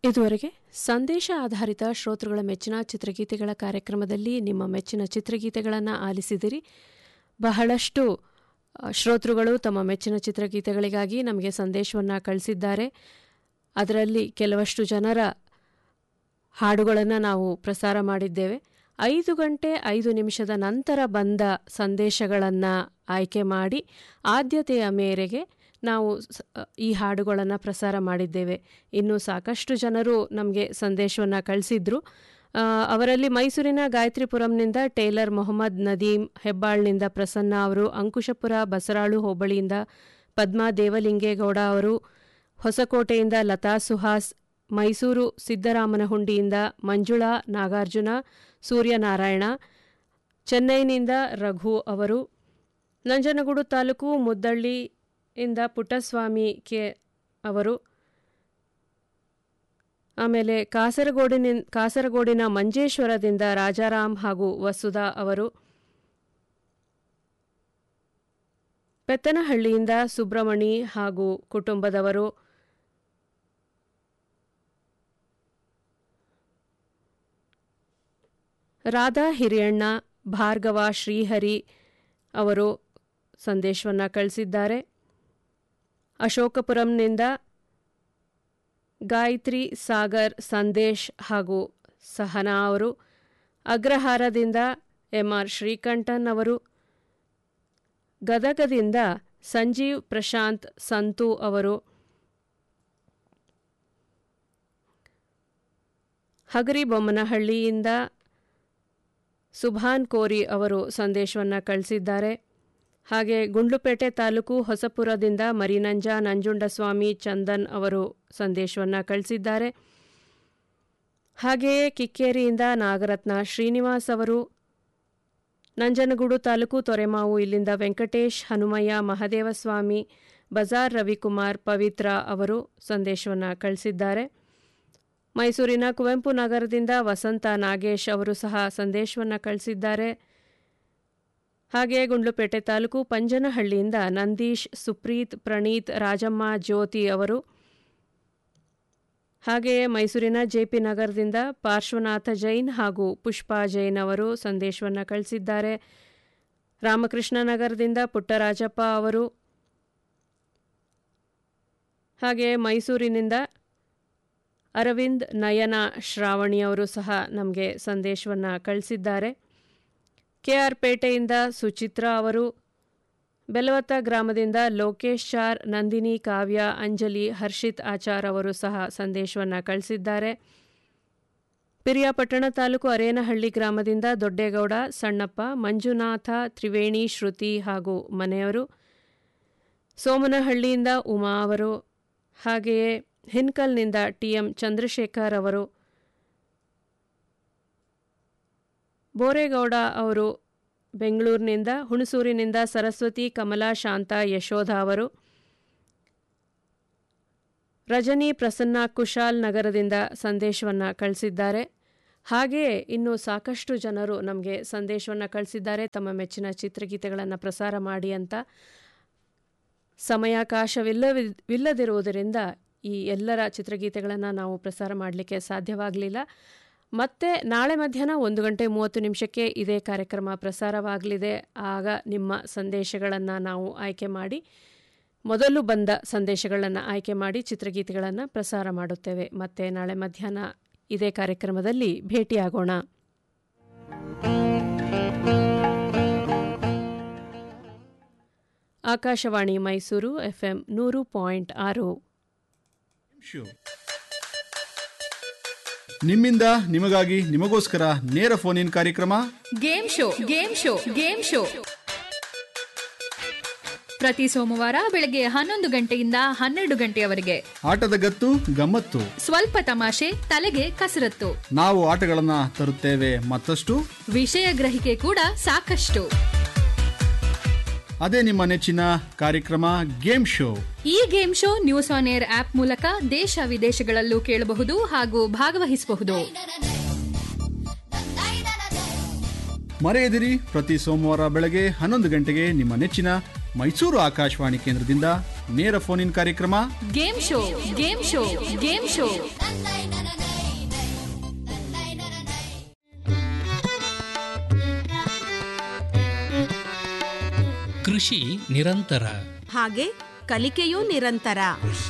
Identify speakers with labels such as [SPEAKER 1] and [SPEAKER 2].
[SPEAKER 1] ಇದುವರೆಗೆ ಸಂದೇಶ ಆಧಾರಿತ ಶ್ರೋತೃಗಳ ಮೆಚ್ಚಿನ ಚಿತ್ರಗೀತೆಗಳ ಕಾರ್ಯಕ್ರಮದಲ್ಲಿ ನಿಮ್ಮ ಮೆಚ್ಚಿನ ಚಿತ್ರಗೀತೆಗಳನ್ನು ಆಲಿಸಿದಿರಿ ಬಹಳಷ್ಟು ಆ, ಶ್ರೋತೃಗಳು ತಮ್ಮ ಮೆಚ್ಚಿನ ಚಿತ್ರಗೀತೆಗಳಿಗಾಗಿ ನಮಗೆ ಸಂದೇಶವನ್ನು ಕಳಿಸಿದ್ದಾರೆ ಅದರಲ್ಲಿ ಕೆಲವಷ್ಟು ಜನರ ಹಾಡುಗಳನ್ನು ನಾವು ಪ್ರಸಾರ ಮಾಡಿದ್ದೇವೆ ಐದು ಗಂಟೆ ಐದು ನಿಮಿಷದ ನಂತರ ಬಂದ ಸಂದೇಶಗಳನ್ನು ಆಯ್ಕೆ ಮಾಡಿ ಆದ್ಯತೆಯ ಮೇರೆಗೆ ನಾವು ಸ- ಈ ಹಾಡುಗಳನ್ನು ಪ್ರಸಾರ ಮಾಡಿದ್ದೇವೆ ಇನ್ನು ಸಾಕಷ್ಟು ಜನರು ನಮಗೆ ಸಂದೇಶವನ್ನು ಕಳಿಸಿದ್ರು ಆ, ಅವರಲ್ಲಿ ಮೈಸೂರಿನ ಗಾಯತ್ರಿಪುರಂನಿಂದ ಟೇಲರ್ ಮೊಹಮ್ಮದ್ ನದೀಂ ಹೆಬ್ಬಾಳ್ನಿಂದ ಪ್ರಸನ್ನ ಅವರು ಅಂಕುಶಪುರ ಬಸರಾಳು ಹೋಬಳಿಯಿಂದ ಪದ್ಮಾ ದೇವಲಿಂಗೇಗೌಡ ಅವರು ಹೊಸಕೋಟೆಯಿಂದ ಲತಾ ಸುಹಾಸ್ ಮೈಸೂರು ಸಿದ್ದರಾಮನಹುಂಡಿಯಿಂದ ಮಂಜುಳಾ ನಾಗಾರ್ಜುನ ಸೂರ್ಯನಾರಾಯಣ ಚೆನ್ನೈನಿಂದ ರಘು ಅವರು ನಂಜನಗೂಡು ತಾಲೂಕು ಮುದ್ದಳ್ಳಿಯಿಂದ ಪುಟ್ಟಸ್ವಾಮಿ ಕೆ ಅವರು ಆಮೇಲೆ ಕಾಸರಗೋಡಿನ ಕಾಸರಗೋಡಿನ ಮಂಜೇಶ್ವರದಿಂದ ರಾಜಾರಾಮ್ ಹಾಗೂ ವಸುಧಾ ಅವರು ಪೆತ್ತನಹಳ್ಳಿಯಿಂದ ಸುಬ್ರಮಣಿ ಹಾಗೂ ಕುಟುಂಬದವರು ರಾಧಾ ಹಿರಿಯಣ್ಣ ಭಾರ್ಗವ ಶ್ರೀಹರಿ ಅವರು ಸಂದೇಶವನ್ನು ಕಳಿಸಿದ್ದಾರೆ ಅಶೋಕಪುರಂನಿಂದ ಗಾಯತ್ರಿ ಸಾಗರ್ ಸಂದೇಶ್ ಹಾಗೂ ಸಹನಾ ಅವರು ಅಗ್ರಹಾರದಿಂದ ಎಂಆರ್ ಶ್ರೀಕಂಠನ್ ಅವರು ಗದಗದಿಂದ ಸಂಜೀವ್ ಪ್ರಶಾಂತ್ ಸಂತು ಅವರು ಹಗರಿಬೊಮ್ಮನಹಳ್ಳಿಯಿಂದ ಸುಭಾನ್ ಕೋರಿ ಅವರು ಸಂದೇಶವನ್ನು ಕಳಿಸಿದ್ದಾರೆ ಹಾಗೆ ಗುಂಡ್ಲುಪೇಟೆ ತಾಲೂಕು ಹೊಸಪುರದಿಂದ ಮರಿನಂಜ ನಂಜುಂಡಸ್ವಾಮಿ ಚಂದನ್ ಅವರು ಸಂದೇಶವನ್ನು ಕಳಿಸಿದ್ದಾರೆ ಹಾಗೆಯೇ ಕಿಕ್ಕೇರಿಯಿಂದ ನಾಗರತ್ನ ಶ್ರೀನಿವಾಸ್ ಅವರು ನಂಜನಗೂಡು ತಾಲೂಕು ತೊರೆಮಾವು ಇಲ್ಲಿಂದ ವೆಂಕಟೇಶ್ ಹನುಮಯ್ಯ ಮಹದೇವಸ್ವಾಮಿ ಬಜಾರ್ ರವಿಕುಮಾರ್ ಪವಿತ್ರ ಅವರು ಸಂದೇಶವನ್ನು ಕಳಿಸಿದ್ದಾರೆ ಮೈಸೂರಿನ ಕುವೆಂಪು ನಗರದಿಂದ ವಸಂತ ನಾಗೇಶ್ ಅವರು ಸಹ ಸಂದೇಶವನ್ನು ಕಳಿಸಿದ್ದಾರೆ ಹಾಗೆಯೇ ಗುಂಡ್ಲುಪೇಟೆ ತಾಲೂಕು ಪಂಜನಹಳ್ಳಿಯಿಂದ ನಂದೀಶ್ ಸುಪ್ರೀತ್ ಪ್ರಣೀತ್ ರಾಜಮ್ಮ ಜ್ಯೋತಿ ಅವರು ಹಾಗೆಯೇ ಮೈಸೂರಿನ ಜೆಪಿ ನಗರದಿಂದ ಪಾರ್ಶ್ವನಾಥ ಜೈನ್ ಹಾಗೂ ಪುಷ್ಪಾ ಜೈನ್ ಅವರು ಸಂದೇಶವನ್ನು ಕಳಿಸಿದ್ದಾರೆ ರಾಮಕೃಷ್ಣ ನಗರದಿಂದ ಪುಟ್ಟರಾಜಪ್ಪ ಅವರು ಹಾಗೆಯೇ ಮೈಸೂರಿನಿಂದ ಅರವಿಂದ್ ನಯನ ಶ್ರಾವಣಿ ಅವರು ಸಹ ನಮಗೆ ಸಂದೇಶವನ್ನು ಕಳಿಸಿದ್ದಾರೆ ಕೆ ಆರ್ ಪೇಟೆಯಿಂದ ಸುಚಿತ್ರಾ ಅವರು ಬೆಲವತ್ತ ಗ್ರಾಮದಿಂದ ಲೋಕೇಶ್ ಚಾರ್ ನಂದಿನಿ ಕಾವ್ಯ ಅಂಜಲಿ ಹರ್ಷಿತ್ ಆಚಾರ್ ಅವರು ಸಹ ಸಂದೇಶವನ್ನು ಕಳಿಸಿದ್ದಾರೆ ಪಿರಿಯಾಪಟ್ಟಣ ತಾಲೂಕು ಅರೇನಹಳ್ಳಿ ಗ್ರಾಮದಿಂದ ದೊಡ್ಡೇಗೌಡ ಸಣ್ಣಪ್ಪ ಮಂಜುನಾಥ ತ್ರಿವೇಣಿ ಶ್ರುತಿ ಹಾಗೂ ಮನೆಯವರು ಸೋಮನಹಳ್ಳಿಯಿಂದ ಉಮಾ ಅವರು ಹಾಗೆಯೇ ಹಿನ್ಕಲ್ನಿಂದ ಟಿಎಂ ಚಂದ್ರಶೇಖರ್ ಅವರು ಬೋರೇಗೌಡ ಅವರು ಬೆಂಗಳೂರಿನಿಂದ ಹುಣಸೂರಿನಿಂದ ಸರಸ್ವತಿ ಕಮಲಾ ಶಾಂತ ಯಶೋಧ ಅವರು ರಜನಿ ಪ್ರಸನ್ನ ಕುಶಾಲ್ ನಗರದಿಂದ ಸಂದೇಶವನ್ನು ಕಳಿಸಿದ್ದಾರೆ ಹಾಗೆಯೇ ಇನ್ನು ಸಾಕಷ್ಟು ಜನರು ನಮಗೆ ಸಂದೇಶವನ್ನು ಕಳಿಸಿದ್ದಾರೆ ತಮ್ಮ ಮೆಚ್ಚಿನ ಚಿತ್ರಗೀತೆಗಳನ್ನು ಪ್ರಸಾರ ಮಾಡಿ ಅಂತ ಸಮಯಾವಕಾಶವಿಲ್ಲವಿಲ್ಲದಿರುವುದರಿಂದ ಈ ಎಲ್ಲರ ಚಿತ್ರಗೀತೆಗಳನ್ನು ನಾವು ಪ್ರಸಾರ ಮಾಡಲಿಕ್ಕೆ ಸಾಧ್ಯವಾಗಲಿಲ್ಲ ಮತ್ತೆ ನಾಳೆ ಮಧ್ಯಾಹ್ನ ಒಂದು ಗಂಟೆ ಮೂವತ್ತು ನಿಮಿಷಕ್ಕೆ ಇದೇ ಕಾರ್ಯಕ್ರಮ ಪ್ರಸಾರವಾಗಲಿದೆ ಆಗ ನಿಮ್ಮ ಸಂದೇಶಗಳನ್ನು ನಾವು ಆಯ್ಕೆ ಮಾಡಿ ಮೊದಲು ಬಂದ ಸಂದೇಶಗಳನ್ನು ಆಯ್ಕೆ ಮಾಡಿ ಚಿತ್ರಗೀತೆಗಳನ್ನು ಪ್ರಸಾರ ಮಾಡುತ್ತೇವೆ ಮತ್ತೆ ನಾಳೆ ಮಧ್ಯಾಹ್ನ ಇದೇ ಕಾರ್ಯಕ್ರಮದಲ್ಲಿ ಭೇಟಿಯಾಗೋಣ ಆಕಾಶವಾಣಿ ಮೈಸೂರು ಎಫ್ಎಂ ನೂರು ಪಾಯಿಂಟ್ ಆರು
[SPEAKER 2] ಶೋ. ನಿಮ್ಮಿಂದ ನಿಮಗಾಗಿ ನಿಮಗೋಸ್ಕರ ನೇರ ಫೋನ್ ಇನ್ ಕಾರ್ಯಕ್ರಮ
[SPEAKER 3] game show game show game show ಪ್ರತಿ ಸೋಮವಾರ ಬೆಳಗ್ಗೆ ಹನ್ನೊಂದು ಗಂಟೆಯಿಂದ ಹನ್ನೆರಡು ಗಂಟೆಯವರೆಗೆ
[SPEAKER 2] ಆಟದ ಗತ್ತು ಗಮ್ಮತ್ತು
[SPEAKER 3] ಸ್ವಲ್ಪ ತಮಾಷೆ ತಲೆಗೆ ಕಸರತ್ತು
[SPEAKER 2] ನಾವು ಆಟಗಳನ್ನ ತರುತ್ತೇವೆ ಮತ್ತಷ್ಟು
[SPEAKER 3] ವಿಷಯ ಗ್ರಹಿಕೆ ಕೂಡ ಸಾಕಷ್ಟು
[SPEAKER 2] ಅದೇ ನಿಮ್ಮ ನೆಚ್ಚಿನ ಕಾರ್ಯಕ್ರಮ ಗೇಮ್ ಶೋ
[SPEAKER 3] ಈ game show news on air app ಮೂಲಕ ದೇಶ ವಿದೇಶಗಳಲ್ಲೂ ಕೇಳಬಹುದು ಹಾಗೂ ಭಾಗವಹಿಸಬಹುದು
[SPEAKER 2] ಮರೆಯದಿರಿ ಪ್ರತಿ ಸೋಮವಾರ ಬೆಳಗ್ಗೆ ಹನ್ನೊಂದು ಗಂಟೆಗೆ ನಿಮ್ಮ ನೆಚ್ಚಿನ ಮೈಸೂರು ಆಕಾಶವಾಣಿ ಕೇಂದ್ರದಿಂದ ನೇರ ಫೋನ್ ಇನ್ ಕಾರ್ಯಕ್ರಮ
[SPEAKER 3] game show game show game show
[SPEAKER 4] ಕೃಷಿ ನಿರಂತರ
[SPEAKER 5] ಹಾಗೆ ಕಲಿಕೆಯೂ ನಿರಂತರ